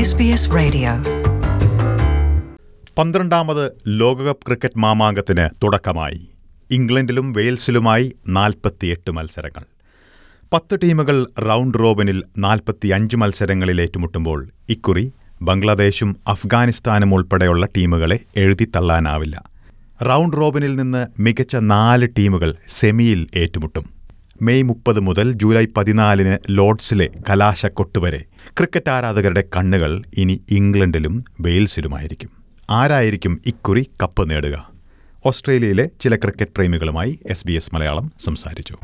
SBS Radio. പന്ത്രണ്ടാമത് ലോകകപ്പ് cricket മാമാങ്കത്തിന് തുടക്കമായി ഇംഗ്ലണ്ടിലും വെയിൽസിലുമായി നാൽപ്പത്തിയെട്ട് മത്സരങ്ങൾ പത്ത് ടീമുകൾ റൗണ്ട് റോബിനിൽ നാൽപ്പത്തിയഞ്ച് മത്സരങ്ങളിൽ ഏറ്റുമുട്ടുമ്പോൾ ഇക്കുറി ബംഗ്ലാദേശും അഫ്ഗാനിസ്ഥാനും ഉൾപ്പെടെയുള്ള ടീമുകളെ എഴുതിത്തള്ളാനാവില്ല റൗണ്ട് റോബിനിൽ നിന്ന് മികച്ച നാല് ടീമുകൾ സെമിയിൽ ഏറ്റുമുട്ടും മെയ് മുപ്പത് മുതൽ ജൂലൈ പതിനാലിന് ലോർഡ്സിലെ കലാശക്കൊട്ട് വരെ ക്രിക്കറ്റ് ആരാധകരുടെ കണ്ണുകൾ ഇനി ഇംഗ്ലണ്ടിലും വെയിൽസിലുമായിരിക്കും ആരായിരിക്കും ഇക്കുറി കപ്പ് നേടുക ഓസ്ട്രേലിയയിലെ ചില ക്രിക്കറ്റ് പ്രേമികളുമായി എസ് ബി എസ് മലയാളം സംസാരിച്ചു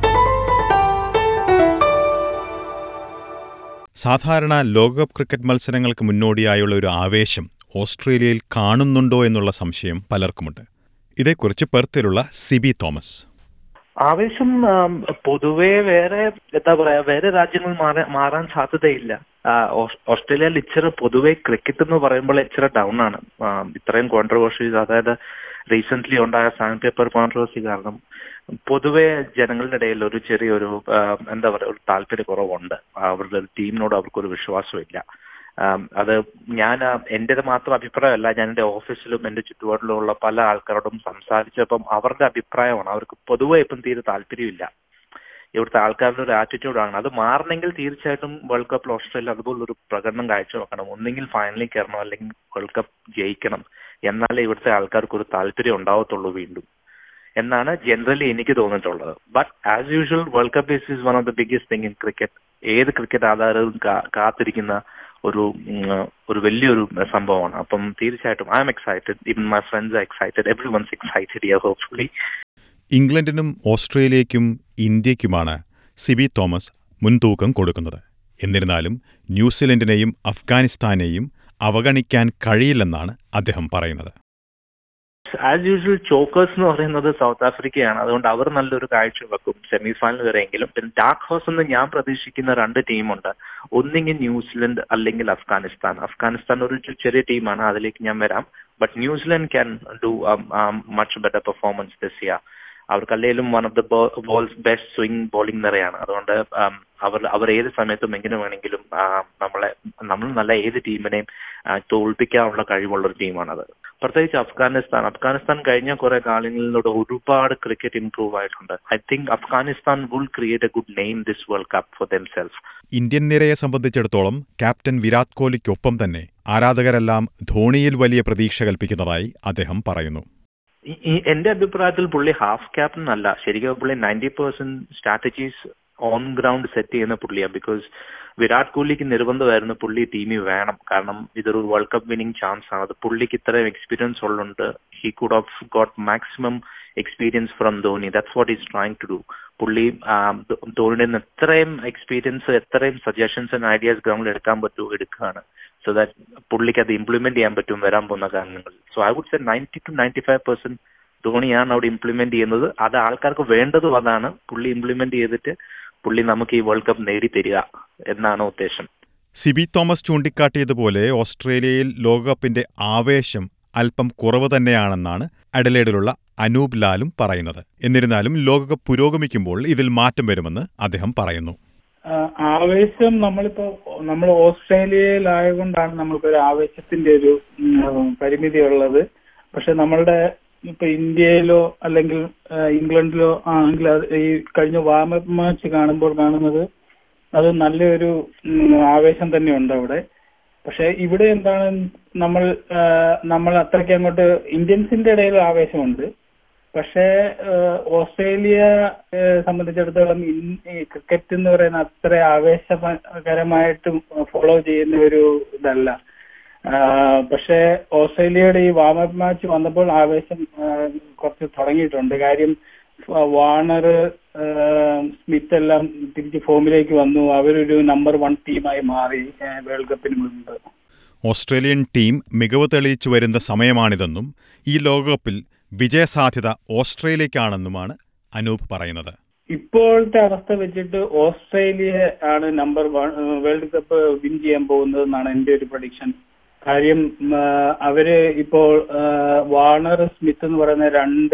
സാധാരണ ലോകകപ്പ് ക്രിക്കറ്റ് മത്സരങ്ങൾക്ക് മുന്നോടിയായുള്ള ഒരു ആവേശം ഓസ്ട്രേലിയയിൽ കാണുന്നുണ്ടോ എന്നുള്ള സംശയം പലർക്കുമുണ്ട് ഇതേക്കുറിച്ച് പെർത്തിലുള്ള സിബി തോമസ് ആവേശം ആം, പൊതുവേ വേറെ എന്താ പറയാ വേറെ രാജ്യങ്ങൾ മാറാൻ മാറാൻ സാധ്യതയില്ല ആ, ഓസ്- ഓസ്ട്രേലിയയിൽ ഇച്ചിരി പൊതുവേ ക്രിക്കറ്റ് എന്ന് പറയുമ്പോൾ ഇച്ചിരി ഡൗൺ ആണ് ആ, ഇത്രയും കോൺട്രവേഴ്സീസ് അതായത് റീസെന്റ് ഉണ്ടായ സാൻഡ് പേപ്പർ കോൺട്രവേഴ്സി കാരണം പൊതുവെ ജനങ്ങളുടെ ഇടയിൽ ഒരു ചെറിയൊരു ആ, എന്താ പറയാ ഒരു താല്പര്യക്കുറവുണ്ട് അവരുടെ ഒരു ടീമിനോട് അവർക്കൊരു വിശ്വാസമില്ല ആം, അത് ഞാൻ എന്റേത് മാത്രം അഭിപ്രായമല്ല ഞാൻ എന്റെ ഓഫീസിലും എന്റെ ചുറ്റുപാടിലുമുള്ള പല ആൾക്കാരോടും സംസാരിച്ചപ്പം അവരുടെ അഭിപ്രായമാണ് അവർക്ക് പൊതുവെ ഇപ്പം തീരെ താല്പര്യമില്ല ഇവിടുത്തെ ആൾക്കാരുടെ ഒരു ആറ്റിറ്റ്യൂഡാണ് അത് മാറണമെങ്കിൽ തീർച്ചയായിട്ടും വേൾഡ് കപ്പിൽ ഓസ്ട്രേലിയ അതുപോലൊരു പ്രകടനം കാഴ്ചവെക്കണം ഒന്നെങ്കിൽ ഫൈനലിൽ കയറണം അല്ലെങ്കിൽ വേൾഡ് കപ്പ് ജയിക്കണം എന്നാലേ ഇവിടുത്തെ ആൾക്കാർക്ക് ഒരു താല്പര്യം ഉണ്ടാവത്തുള്ളൂ വീണ്ടും എന്നാണ് ജനറലി എനിക്ക് തോന്നിയിട്ടുള്ളത് but as usual world cup is is one of the biggest thing in cricket ഏത് ക്രിക്കറ്റ് ആധാരവും കാ- കാത്തിരിക്കുന്ന ഒരു ഉം, ഒരു വലിയൊരു സംഭവമാണ് അപ്പം തീർച്ചയായിട്ടും I'm excited even my friends excited everyone's excited here hopefully ഇംഗ്ലണ്ടിനും ഓസ്ട്രേലിയയ്ക്കും ഇന്ത്യയ്ക്കുമാണ് സിബി തോമസ് മുൻതൂക്കം കൊടുക്കുന്നത് എന്നിരുന്നാലും ന്യൂസിലൻഡിനെയും അഫ്ഗാനിസ്ഥാനെയും അവഗണിക്കാൻ കഴിയില്ലെന്നാണ് അദ്ദേഹം പറയുന്നത് ആസ് യൂഷ്വൽ ചോക്കേഴ്സ് എന്ന് പറയുന്നത് സൗത്ത് ആഫ്രിക്കയാണ് അതുകൊണ്ട് അവർ നല്ലൊരു കാഴ്ച വെക്കും സെമി ഫൈനൽ വരെയെങ്കിലും പിന്നെ ഡാർക്ക് ഹോസ് എന്ന് ഞാൻ പ്രതീക്ഷിക്കുന്ന രണ്ട് ടീമുണ്ട് ഒന്നിങ്കിൽ ന്യൂസിലൻഡ് അല്ലെങ്കിൽ അഫ്ഗാനിസ്ഥാൻ അഫ്ഗാനിസ്ഥാൻ ഒരു ചെ- ചെറിയ ടീമാണ് അതിലേക്ക് ഞാൻ വരാം but New Zealand can do much better performance this year അവർക്ക് അല്ലെങ്കിലും one of the balls best swing bowling നിറയാണ് അതുകൊണ്ട് um, അവർ അവർ ഏത് സമയത്തും എങ്ങനെ വേണമെങ്കിലും ആ, നമ്മളെ നമ്മൾ നല്ല ഏത് ടീമിനെയും ആ, തോൽപ്പിക്കാനുള്ള കഴിവുള്ള ഒരു ടീമാണത് പ്രത്യേകിച്ച് അഫ്ഗാനിസ്ഥാൻ അഫ്ഗാനിസ്ഥാൻ കഴിഞ്ഞ കുറെ കാലങ്ങളിലൂടെ ഒരുപാട് ക്രിക്കറ്റ് ഇംപ്രൂവ് ആയിട്ടുണ്ട് I think Afghanistan will create a good name this world cup for themselves Indian നിരയെ സംബന്ധിച്ചിടത്തോളം ക്യാപ്റ്റൻ വിരാട് കോഹ്ലിക്കൊപ്പം തന്നെ ആരാധകരെല്ലാം ധോണിയിൽ വലിയ പ്രതീക്ഷ കൽപ്പിക്കുന്നതായി അദ്ദേഹം പറയുന്നു ഈ- ഈ എന്റെ അഭിപ്രായത്തിൽ പുള്ളി ഹാഫ് ക്യാപ്റ്റൻ അല്ല ശരിക്കും പുള്ളി ninety percent strategies on ground set ചെയ്യുന്ന പുള്ളിയാണ് ബിക്കോസ് വിരാട് കോഹ്ലിക്ക് നിർബന്ധമായിരുന്നു പുള്ളി ടീമിൽ വേണം കാരണം ഇതൊരു വേൾഡ് കപ്പ് വിന്നിംഗ് ചാൻസ് ആണ് അത് പുള്ളിക്ക് ഇത്രയും എക്സ്പീരിയൻസ് ഉള്ളുണ്ട് he could of got maximum experience from Dhoni that's what is trying to do പുള്ളി ആം, ധോ- ധോണിയുടെ നിന്ന് എത്രയും എക്സ്പീരിയൻസ് എത്രയും സജഷൻസ് ആൻഡ് ഐഡിയാസ് ഗ്രൗണ്ടിൽ എടുക്കാൻ പറ്റുമോ എടുക്കുകയാണ് സോ ദാറ്റ് പുള്ളിക്ക് അത് ഇംപ്ലിമെന്റ് ചെയ്യാൻ പറ്റും വരാൻ പോകുന്ന കാലങ്ങളിൽ so I would say ninety to ninety five percent ധോണിയാണ് അവിടെ ഇംപ്ലിമെന്റ് ചെയ്യുന്നത് അത് ആൾക്കാർക്ക് വേണ്ടതും അതാണ് പുള്ളി ഇംപ്ലിമെന്റ് ചെയ്തിട്ട് പുള്ളി നമുക്ക് ഈ വേൾഡ് കപ്പ് നേടിത്തരിക എന്നാണ് ഉദ്ദേശം സിബി തോമസ് ചൂണ്ടിക്കാട്ടിയതുപോലെ ഓസ്ട്രേലിയയിൽ ലോകകപ്പിന്റെ ആവേശം അല്പം കുറവ് തന്നെയാണെന്നാണ് അഡലേഡിലുള്ള അനൂപ് ലാലും പറയുന്നത് എന്നിരുന്നാലും ലോകകപ്പ് പുരോഗമിക്കുമ്പോൾ ഇതിൽ മാറ്റം വരുമെന്ന് അദ്ദേഹം പറയുന്നു ആ, ആവേശം നമ്മളിപ്പോ നമ്മൾ ഓസ്ട്രേലിയയിലായതുകൊണ്ടാണ് നമ്മൾക്കൊരു ആവേശത്തിന്റെ ഒരു ഉം, പരിമിതി ഉള്ളത് പക്ഷെ നമ്മളുടെ ഇപ്പൊ ഇന്ത്യയിലോ അല്ലെങ്കിൽ ആ, ഇംഗ്ലണ്ടിലോ ആണെങ്കിൽ അത് ഈ കഴിഞ്ഞ വാമപ്പ് മാച്ച് കാണുമ്പോൾ കാണുന്നത് അത് നല്ലൊരു ഉം, ആവേശം തന്നെ ഉണ്ട് അവിടെ പക്ഷെ ഇവിടെ എന്താണ് നമ്മൾ ആ, നമ്മൾ അത്രയ്ക്ക് അങ്ങോട്ട് ഇന്ത്യൻസിന്റെ ഇടയിൽ ആവേശമുണ്ട് പക്ഷേ ഏഹ്, ഓസ്ട്രേലിയ ഏഹ്, സംബന്ധിച്ചിടത്തോളം ഇൻ- ഈ ക്രിക്കറ്റ് എന്ന് പറയുന്ന അത്ര ആവേശകരമായിട്ട് ഫോളോ ചെയ്യുന്ന ഒരു ഇതല്ല ആഹ്, പക്ഷേ ഓസ്ട്രേലിയയുടെ ഈ വാമപ്പ് മാച്ച് വന്നപ്പോൾ ആവേശം ആഹ്, കുറച്ച് തുടങ്ങിയിട്ടുണ്ട് കാര്യം ഫ- വാർണർ ആഹ്, സ്മിത്ത് എല്ലാം തിരിച്ച് ഫോമിലേക്ക് വന്നു അവരൊരു നമ്പർ വൺ ടീമായി മാറി ഏഹ്, വേൾഡ് കപ്പിന് മുൻപ് ഓസ്ട്രേലിയൻ ടീം മികവ് തെളിയിച്ചു വരുന്ന സമയമാണിതെന്നും ഈ ലോകകപ്പിൽ വിജയസാധ്യത ഓസ്ട്രേലിയക്കാണെന്നുമാണ് അനൂപ് പറയുന്നത് ഇപ്പോഴത്തെ അവസ്ഥ വെച്ചിട്ട് ഓസ്ട്രേലിയ ആണ് number one world cup win ചെയ്യാൻ പോകുന്നത് എന്നാണ് എന്റെ ഒരു പ്രഡിക്ഷൻ കാര്യം ഉം, ആ, അവര് ഇപ്പോൾ ആ, വാർണർ സ്മിത്ത് എന്ന് പറയുന്ന രണ്ട്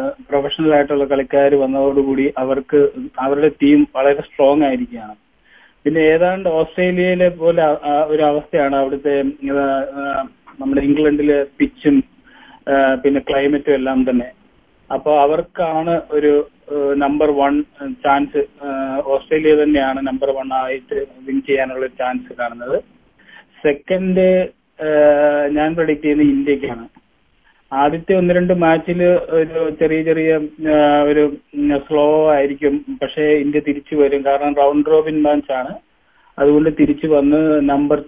പ്രൊഫഷണൽ ആയിട്ടുള്ള കളിക്കാർ വന്നതോടുകൂടി അവർക്ക് അവരുടെ ടീം വളരെ സ്ട്രോങ് ആയിരിക്കുകയാണ് പിന്നെ ഏതാണ്ട് ഓസ്ട്രേലിയയിലെ പോലെ ആ- ആ ഒരു അവസ്ഥയാണ് അവിടുത്തെ ആ, ആ, നമ്മുടെ ഇംഗ്ലണ്ടിലെ പിച്ചും ആ, പിന്നെ ക്ലൈമറ്റും എല്ലാം തന്നെ അപ്പോൾ അവർക്കാണ് ഒരു നമ്പർ വൺ ചാൻസ് ഓസ്ട്രേലിയ തന്നെയാണ് നമ്പർ വൺ ആയിട്ട് വിൻ ചെയ്യാനുള്ള ചാൻസ് കാണുന്നത് സെക്കൻഡ് ഞാൻ പ്രഡിക്ട് ചെയ്യുന്നത് ഇന്ത്യക്കാണ് ആദ്യത്തെ ഒന്ന് രണ്ട് മാച്ചിൽ ഒരു ചെറിയ ചെറിയ ആ, ഒരു സ്ലോ ആയിരിക്കും പക്ഷേ ഇന്ത്യ തിരിച്ചു വരും കാരണം റൗണ്ട് റോബിൻ മാച്ച് ആണ് അതുകൊണ്ട് തിരിച്ചു വന്ന് നമ്പർ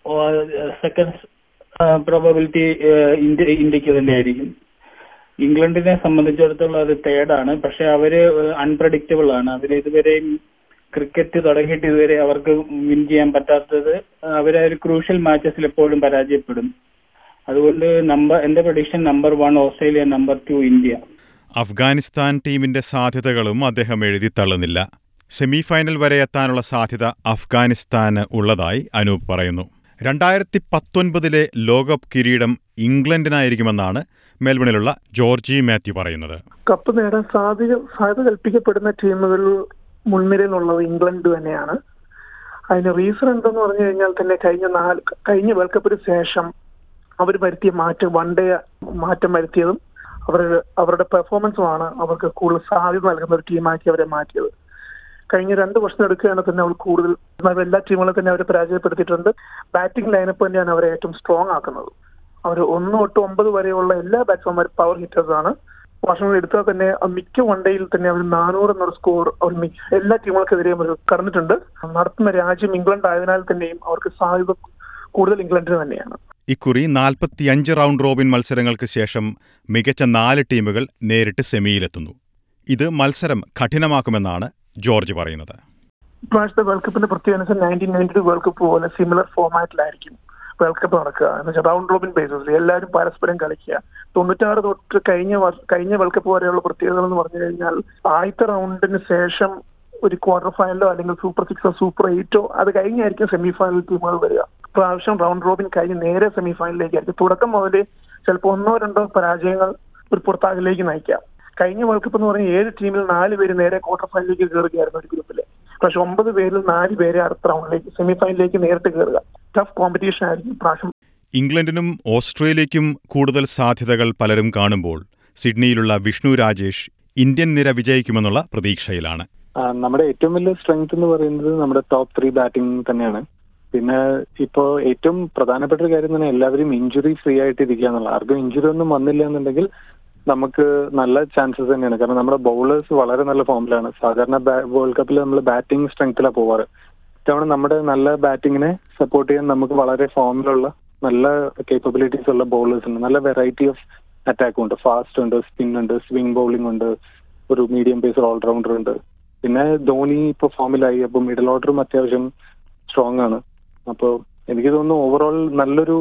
സെക്കൻഡ് പ്രോബബിലിറ്റി ഇന്ത്യ ഇന്ത്യക്ക് തന്നെയായിരിക്കും ഇംഗ്ലണ്ടിനെ സംബന്ധിച്ചിടത്തോളം അത് തേർഡാണ് പക്ഷെ അവര് അൺപ്രഡിക്റ്റബിൾ ആണ് അവര് ഇതുവരെയും ക്രിക്കറ്റ് തുടങ്ങിയിട്ട് ഇതുവരെ അവർക്ക് വിൻ ചെയ്യാൻ പറ്റാത്തത് അവരെ ഒരു ക്രൂഷ്യൽ മാച്ചസിൽ എപ്പോഴും പരാജയപ്പെടും അതുകൊണ്ട് നമ്പർ എന്റെ prediction number one Australia number two India Afghanistan ടീമിന്റെ സാധ്യതകളും അദ്ദേഹം എഴുതി തള്ളുന്നില്ല സെമിഫൈനൽ വരെ എത്താനുള്ള സാധ്യത അഫ്ഗാനിസ്ഥാന് ഉള്ളതായി അനൂപ് പറയുന്നു രണ്ടായിരത്തി പത്തൊൻപതിലെ ലോകകപ്പ് കിരീടം ഇംഗ്ലണ്ടിനായിരിക്കുമെന്നാണ് മെൽബണിലുള്ള ജോർജി മാത്യു പറയുന്നത് കപ്പ് നേടാൻ സാധ്യത സാധ്യത കൽപ്പിക്കപ്പെടുന്ന ടീമുകൾ മുൻനിരയിലുള്ളത് ഇംഗ്ലണ്ട് തന്നെയാണ് അതിന് റീസൺ എന്തെന്ന് പറഞ്ഞു കഴിഞ്ഞാൽ തന്നെ കഴിഞ്ഞ നാല് കഴിഞ്ഞ വേൾഡ് കപ്പിന് ശേഷം അവർ വരുത്തിയ മാറ്റം വൺ ഡേ മാറ്റം വരുത്തിയതും അവർ അവരുടെ പെർഫോമൻസുമാണ് അവർക്ക് കൂടുതൽ സാധ്യത നൽകുന്ന ഒരു ടീമാക്കി അവരെ മാറ്റിയത് കഴിഞ്ഞ രണ്ട് വർഷം എടുക്കുകയാണെങ്കിൽ തന്നെ അവർ കൂടുതൽ എല്ലാ ടീമുകളും തന്നെ അവരെ പരാജയപ്പെടുത്തിയിട്ടുണ്ട് ബാറ്റിംഗ് ലൈനപ്പ് തന്നെയാണ് അവരെ ഏറ്റവും സ്ട്രോങ് ആക്കുന്നത് അവർ ഒന്ന് തൊട്ട് ഒമ്പത് വരെയുള്ള എല്ലാ ബാറ്റ്സ്മാൻമാരും പവർ ഹിറ്റേഴ്സ് ആണ് വർഷങ്ങൾ എടുത്താൽ തന്നെ ആ മിക്ക വൺഡേയിൽ തന്നെ അവർ നാനൂറ് എന്നൊരു സ്കോർ അവർ മി- എല്ലാ ടീമുകൾക്കെതിരെയും അവർ കടന്നിട്ടുണ്ട് നടത്തുന്ന രാജ്യം ഇംഗ്ലണ്ട് ആയതിനാൽ തന്നെയും അവർക്ക് സാധ്യത കൂടുതൽ ഇംഗ്ലണ്ടിന് തന്നെയാണ് ഇക്കുറി നാൽപ്പത്തിയഞ്ച് റൗണ്ട് റോബിൻ മത്സരങ്ങൾക്ക് ശേഷം മികച്ച നാല് ടീമുകൾ നേരിട്ട് സെമിയിലെത്തുന്നു ഇത് മത്സരം കഠിനമാക്കുമെന്നാണ് ജോർജ് പറയുന്നത് ഇപ്രാവശ്യത്തെ വേൾഡ് കപ്പിന്റെ പ്രത്യേകത nineteen ninety two world cup പോലെ സിമിലർ ഫോമാറ്റിലായിരിക്കും വേൾഡ് കപ്പ് നടക്കുക എന്ന് വെച്ചാൽ റൗണ്ട് റോബിൻ ബേസിസിൽ എല്ലാവരും പരസ്പരം കളിക്കുക തൊണ്ണൂറ്റാറ് തൊട്ട് കഴിഞ്ഞ വർഷ- കഴിഞ്ഞ വേൾഡ് കപ്പ് വരെയുള്ള പ്രത്യേകതകൾ എന്ന് പറഞ്ഞു കഴിഞ്ഞാൽ ആദ്യത്തെ റൗണ്ടിന് ശേഷം ഒരു ക്വാർട്ടർ ഫൈനലോ അല്ലെങ്കിൽ സൂപ്പർ സിക്സോ സൂപ്പർ എയ്റ്റോ അത് കഴിഞ്ഞായിരിക്കും സെമി ഫൈനൽ ടീമുകൾ വരിക പ്രാവശ്യം റൗണ്ട് റോബിൻ കഴിഞ്ഞ് നേരെ സെമി ഫൈനലിലേക്കായിരിക്കും തുടക്കം മുതൽ ചിലപ്പോൾ ഒന്നോ രണ്ടോ പരാജയങ്ങൾ ഒരു പുറത്താകലിലേക്ക് നയിക്കാം കഴിഞ്ഞ വേൾഡ് കപ്പ് എന്ന് പറഞ്ഞാൽ ഏഴ് ടീമിൽ നാല് പേര് നേരെ ക്വാർട്ടർ ഫൈനലിലേക്ക് കയറുകയായിരുന്നു ഒരു ഗ്രൂപ്പില് പക്ഷെ ഒമ്പത് പേരിൽ നാല് പേര് അടുത്ത റൗണ്ടിലേക്ക് സെമി ഫൈനലിലേക്ക് നേരിട്ട് കയറുക ടഫ് കോമ്പറ്റീഷൻ ആയിരിക്കും പ്രാവശ്യം ഇംഗ്ലണ്ടിനും ഓസ്ട്രേലിയയ്ക്കും കൂടുതൽ സാധ്യതകൾ പലരും കാണുമ്പോൾ സിഡ്നിയിലുള്ള വിഷ്ണു രാജേഷ് ഇന്ത്യൻ നിര വിജയിക്കുമെന്നുള്ള പ്രതീക്ഷയിലാണ് ആ, നമ്മുടെ ഏറ്റവും വലിയ സ്ട്രെങ്ത് എന്ന് പറയുന്നത് നമ്മുടെ ടോപ്പ് ത്രീ ബാറ്റിംഗ് തന്നെയാണ് പിന്നെ ഇപ്പോ ഏറ്റവും പ്രധാനപ്പെട്ട ഒരു കാര്യം തന്നെ എല്ലാവരും ഇഞ്ചുറി ഫ്രീ ആയിട്ട് ഇരിക്കുക എന്നുള്ള ആർക്കും ഇഞ്ചുറി ഒന്നും വന്നില്ല എന്നുണ്ടെങ്കിൽ നമുക്ക് നല്ല ചാൻസസ് തന്നെയാണ് കാരണം നമ്മുടെ ബൗളേഴ്സ് വളരെ നല്ല ഫോമിലാണ് സാധാരണ വേൾഡ് കപ്പിൽ നമ്മൾ ബാറ്റിംഗ് സ്ട്രെങ്ത്തിലാണ് പോവാറ് ഇത്തവണ നമ്മുടെ നല്ല ബാറ്റിങ്ങിനെ സപ്പോർട്ട് ചെയ്യാൻ നമുക്ക് വളരെ ഫോമിലുള്ള നല്ല കേപ്പബിലിറ്റീസ് ഉള്ള ബൗളേഴ്സ് ഉണ്ട് നല്ല വെറൈറ്റി ഓഫ് അറ്റാക്കും ഉണ്ട് ഫാസ്റ്റ് ഉണ്ട് സ്പിൻ ഉണ്ട് സ്വിംഗ് ബൗളിംഗ് ഉണ്ട് ഒരു മീഡിയം പേസർ ഓൾറൗണ്ടർ ഉണ്ട് പിന്നെ ധോണി ഇപ്പൊ ഫോമിലായി അപ്പൊ മിഡിൽ ഓർഡറും അത്യാവശ്യം സ്ട്രോങ് ആണ് അപ്പോൾ എനിക്ക് തോന്നുന്നു ഓവറോൾ നല്ലൊരു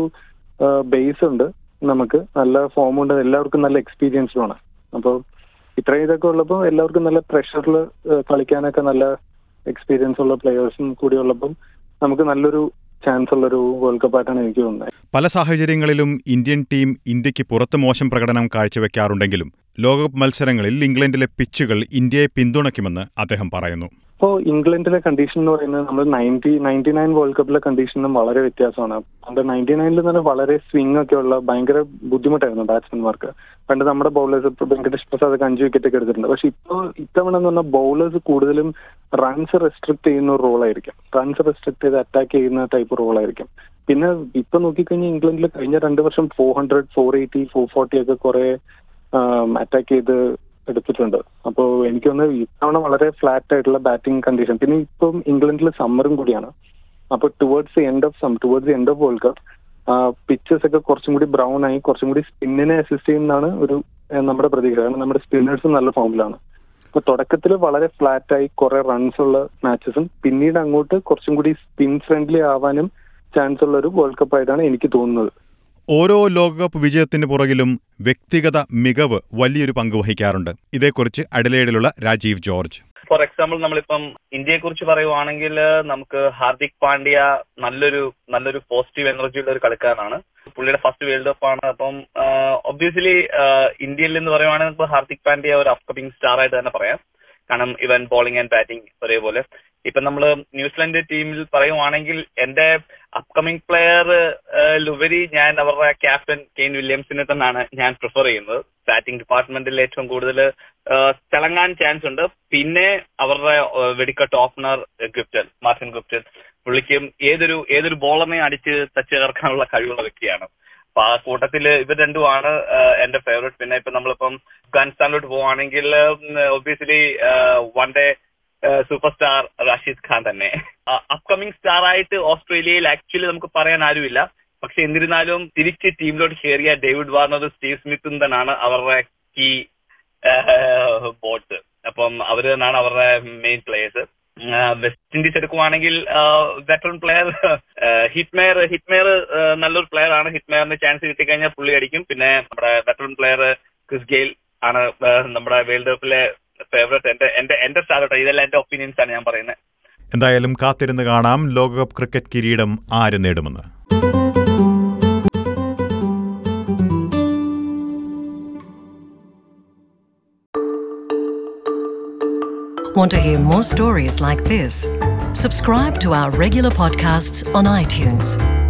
ബേസ് ഉണ്ട് നമുക്ക് നല്ല ഫോം ഉണ്ട് എല്ലാവർക്കും നല്ല എക്സ്പീരിയൻസും ആണ് അപ്പോൾ ഇത്രയും ഇതൊക്കെ ഉള്ളപ്പോൾ എല്ലാവർക്കും നല്ല പ്രഷറിൽ കളിക്കാനൊക്കെ നല്ല എക്സ്പീരിയൻസ് ഉള്ള പ്ലേയേഴ്സും കൂടി ഉള്ളപ്പം നമുക്ക് നല്ലൊരു ചാൻസ് ഉള്ളൊരു വേൾഡ് കപ്പ് ആയിട്ടാണ് എനിക്ക് തോന്നുന്നത് പല സാഹചര്യങ്ങളിലും ഇന്ത്യൻ ടീം ഇന്ത്യക്ക് പുറത്ത് മോശം പ്രകടനം കാഴ്ചവെക്കാറുണ്ടെങ്കിലും ലോകകപ്പ് മത്സരങ്ങളിൽ ഇംഗ്ലണ്ടിലെ പിച്ചുകൾ ഇന്ത്യയെ പിന്തുണയ്ക്കുമെന്ന് അദ്ദേഹം പറയുന്നു ഇപ്പോൾ ഇംഗ്ലണ്ടിലെ കണ്ടീഷൻ എന്ന് പറയുന്നത് നമ്മൾ നയൻറ്റി നയൻറ്റി നയൻ വേൾഡ് കപ്പിലെ കണ്ടീഷനും വളരെ വ്യത്യാസമാണ് പണ്ട് നയൻറ്റി നയനിൽ തന്നെ വളരെ സ്വിംഗ് ഒക്കെ ഉള്ള ഭയങ്കര ബുദ്ധിമുട്ടായിരുന്നു ബാറ്റ്സ്മാൻമാർക്ക് പണ്ട് നമ്മുടെ ബൗളേഴ്സ് ഇപ്പോൾ വെങ്കടേഷ് പ്രസാദ് ഒക്കെ അഞ്ച് വിക്കറ്റ് ഒക്കെ എടുത്തിട്ടുണ്ട് പക്ഷെ ഇപ്പോൾ ഇത്തവണ എന്ന് പറഞ്ഞാൽ ബൗളേഴ്സ് കൂടുതലും റൺസ് റെസ്ട്രിക്ട് ചെയ്യുന്ന ഒരു റോളായിരിക്കും റൺസ് റെസ്ട്രിക്ട് ചെയ്ത് അറ്റാക്ക് ചെയ്യുന്ന ടൈപ്പ് റോളായിരിക്കും പിന്നെ ഇപ്പൊ നോക്കിക്കഴിഞ്ഞാൽ ഇംഗ്ലണ്ടിൽ കഴിഞ്ഞ രണ്ട് വർഷം four hundred four eighty four forty ഒക്കെ കുറെ അറ്റാക്ക് ചെയ്ത് എടുത്തിട്ടുണ്ട് അപ്പോൾ എനിക്ക് തോന്നുന്നത് ഇത്തവണ വളരെ ഫ്ലാറ്റ് ആയിട്ടുള്ള ബാറ്റിംഗ് കണ്ടീഷൻ പിന്നെ ഇപ്പം ഇംഗ്ലണ്ടിൽ സമ്മറും കൂടിയാണ് അപ്പോൾ towards the end of some towards the end of world cup pitches ഒക്കെ കുറച്ചും കൂടി ബ്രൗൺ ആയി കുറച്ചും കൂടി സ്പിന്നിനെ അസിസ്റ്റ് ചെയ്യുന്നതാണ് ഒരു ഏഹ്, നമ്മുടെ പ്രതീക്ഷ കാരണം നമ്മുടെ സ്പിന്നേഴ്സും നല്ല ഫോമിലാണ് അപ്പൊ തുടക്കത്തിൽ വളരെ ഫ്ലാറ്റ് ആയി കുറെ റൺസ് ഉള്ള മാച്ചസും പിന്നീട് അങ്ങോട്ട് കുറച്ചും കൂടി സ്പിൻ ഫ്രണ്ട്ലി ആവാനും ചാൻസ് ഉള്ള ഒരു വേൾഡ് കപ്പ് ആയിട്ടാണ് എനിക്ക് തോന്നുന്നത് ഓരോ ലോകകപ്പ് വിജയത്തിന് പുറകിലും വ്യക്തിഗത മികവ് വലിയൊരു പങ്ക് വഹിക്കാറുണ്ട് ഇതേക്കുറിച്ച് അഡലേഡിലുള്ള രാജീവ് ജോർജ് ഫോർ എക്സാമ്പിൾ നമ്മളിപ്പം ഇന്ത്യയെ കുറിച്ച് പറയുവാണെങ്കിൽ നമുക്ക് ഹാർദിക് പാണ്ഡ്യ നല്ലൊരു നല്ലൊരു പോസിറ്റീവ് എനർജിയുള്ള ഒരു കളിക്കാരനാണ് പുള്ളിയുടെ ഫസ്റ്റ് വേൾഡ് കപ്പ് ആണ് അപ്പം ഒബ്വിയസ്ലി ഇന്ത്യയിൽ എന്ന് പറയുവാണെങ്കിൽ ഇപ്പോൾ ഹാർദിക് പാണ്ഡ്യ ഒരു അപ്കമിങ് സ്റ്റാർ ആയിട്ട് തന്നെ പറയാം കാരണം ഇവൻ ബോളിംഗ് ആൻഡ് ബാറ്റിംഗ് ഒരേപോലെ ഇപ്പൊ നമ്മള് ന്യൂസിലൻഡ് ടീമിൽ പറയുവാണെങ്കിൽ എന്റെ അപ്കമിംഗ് പ്ലെയർ ലുവരി ഞാൻ അവരുടെ ക്യാപ്റ്റൻ കെയിൻ വില്യംസിനെ തന്നെയാണ് ഞാൻ പ്രിഫർ ചെയ്യുന്നത് ബാറ്റിംഗ് ഡിപ്പാർട്ട്മെന്റിൽ ഏറ്റവും കൂടുതൽ തിളങ്ങാൻ ചാൻസ് ഉണ്ട് പിന്നെ അവരുടെ ഏഹ്, വെടിക്കെട്ട് ഓപ്പണർ ഗുപ്റ്റൻ മാർട്ടിൻ ഗുപ്റ്റൻ പുള്ളിക്കും ഏതൊരു ഏതൊരു ബോളറിനെ അടിച്ച് തച്ച് ചേർക്കാനുള്ള കഴിവുള്ള വ്യക്തിയാണ് അപ്പൊ ആ കൂട്ടത്തില് ഇവർ രണ്ടുമാണ് ഏഹ്, എന്റെ ഫേവറേറ്റ് പിന്നെ ഇപ്പൊ നമ്മളിപ്പം അഫ്ഗാനിസ്ഥാനിലോട്ട് പോവാണെങ്കിൽ obviously one day super star Rashid Khan തന്നെ അപ്കമിംഗ് സ്റ്റാർ ആയിട്ട് ഓസ്ട്രേലിയയിൽ ആക്ച്വലി നമുക്ക് പറയാൻ ആരുമില്ല പക്ഷെ എന്നിരുന്നാലും തിരിച്ച് ടീമിലോട്ട് കയറിയ ഡേവിഡ് വാർണറും സ്റ്റീവ് സ്മിത്തും തന്നെയാണ് അവരുടെ കീ ബോട്ട് അപ്പം അവര് തന്നെയാണ് അവരുടെ മെയിൻ പ്ലേയേഴ്സ് വെസ്റ്റ് ഇൻഡീസ് എടുക്കുവാണെങ്കിൽ വെറ്ററൻ പ്ലെയർ ഹിറ്റ്മെയർ ഹിറ്റ്മെയർ നല്ലൊരു പ്ലെയർ ആണ് ഹിറ്റ്മെയറിന് ചാൻസ് കിട്ടിക്കഴിഞ്ഞാൽ പുള്ളി അടിക്കും പിന്നെ നമ്മുടെ വെറ്ററൻ പ്ലെയർ ക്രിസ് ഗെയിൽ ആണ് ഏഹ്, നമ്മുടെ വേൾഡ് കപ്പിലെ ഫേവറേറ്റ് എന്റെ എന്റെ എന്റെ സ്റ്റാർ കേട്ടോ ഇതെല്ലാം എന്റെ ഒപ്പീനിയൻസ് ആണ് ഞാൻ പറയുന്നത് എന്തായാലും കാത്തിരുന്ന് കാണാം ലോകകപ്പ് ക്രിക്കറ്റ് കിരീടം ആര് നേടുമെന്ന് Want to hear more stories like this? Subscribe to our regular podcasts on iTunes.